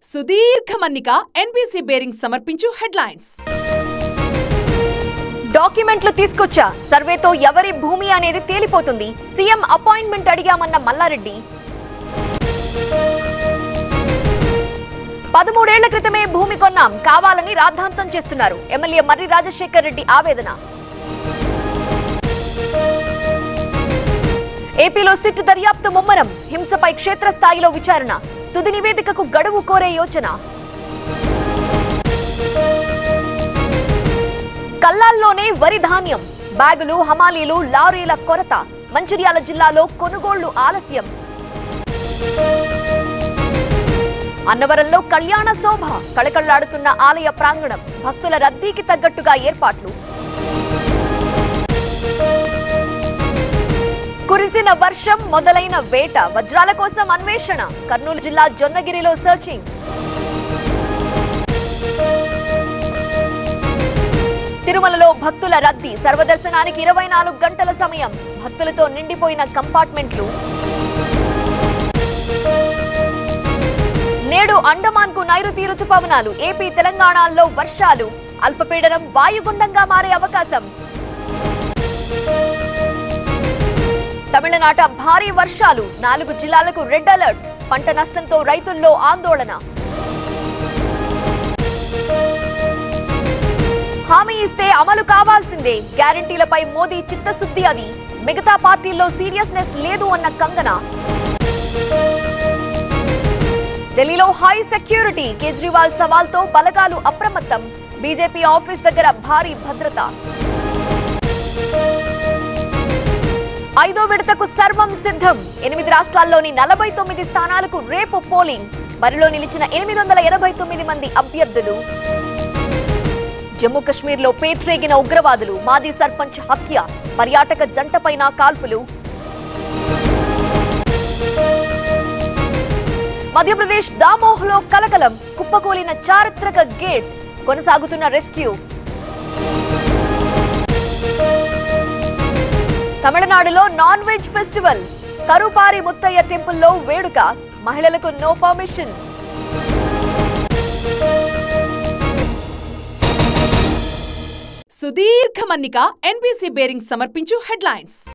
సుదీర్ఘ మన్నిక NBC bearing సమర్పించు హెడ్లైన్స్ డాక్యుమెంట్లు తీసుకొచ్చా సర్వేతో ఎవరి భూమి అనేది తేలిపోతుంది సీఎం అపాయింట్మెంట్ అడిగామన్న మల్లారెడ్డి పదమూడేళ్ల క్రితమే భూమి కొన్నాం కావాలని రాద్ధాంతం చేస్తున్నారు ఎమ్మెల్యే మర్రి రాజశేఖర్ రెడ్డి ఆవేదన ఏపీలో సిట్ దర్యాప్తు ముమ్మరం హింసపై క్షేత్రస్థాయిలో విచారణ తుది నివేదికకు గడువు కోరే యోచన కల్లాల్లోనే వరి ధాన్యం బ్యాగులు హమాలీలు లారీల కొరత మంచిర్యాల జిల్లాలో కొనుగోళ్లు ఆలస్యం అన్నవరంలో కళ్యాణ శోభ కళకళ్లాడుతున్న ఆలయ ప్రాంగణం భక్తుల రద్దీకి తగ్గట్టుగా ఏర్పాట్లు కురిసిన వర్షం మొదలైన వేట వజ్రాల కోసం అన్వేషణ కర్నూలు జిల్లా జొన్నగిరిలో సర్చింగ్ తిరుమలలో భక్తుల రద్దీ సర్వదర్శనానికి ఇరవై నాలుగు గంటల సమయం భక్తులతో నిండిపోయిన కంపార్ట్మెంట్లు నేడు అండమాన్ కు నైరుతి రుతుపవనాలు ఏపీ తెలంగాణలో వర్షాలు అల్పపీడనం వాయుగుండంగా మారే అవకాశం తమిళనాట భారీ వర్షాలు నాలుగు జిల్లాలకు రెడ్ అలర్ట్ పంట నష్టంతో రైతుల్లో ఆందోళన హామీ ఇస్తే అమలు కావాల్సిందే గ్యారంటీలపై మోదీ చిత్తశుద్ధి అది మిగతా పార్టీల్లో సీరియస్నెస్ లేదు అన్న కంగన ఢిల్లీలో హై సెక్యూరిటీ కేజ్రీవాల్ సవాల్తో బలగాలు అప్రమత్తం బీజేపీ ఆఫీస్ దగ్గర భారీ భద్రత ఐదో విడతకు సర్వం సిద్ధం ఎనిమిది రాష్ట్రాల్లోని నలభై తొమ్మిది స్థానాలకు రేపు పోలింగ్ బరిలో నిలిచిన ఎనిమిది వందల ఎనభై తొమ్మిది మంది అభ్యర్థులు జమ్మూ కశ్మీర్లో పేట్రేగిన ఉగ్రవాదులు మాజీ సర్పంచ్ హత్య పర్యాటక జంటపైన కాల్పులు మధ్యప్రదేశ్ దామోహ్లో కలకలం కుప్పకూలిన చారిత్రక గేట్ కొనసాగుతున్న రెస్క్యూ తమిళనాడులో non veg festival Karupari Muthaiah టెంపుల్లో వేడుక మహిళలకు నో పర్మిషన్ సుదీర్ఘ మన్నిక ఎన్బీసీ బేరింగ్ సమర్పించు హెడ్లైన్స్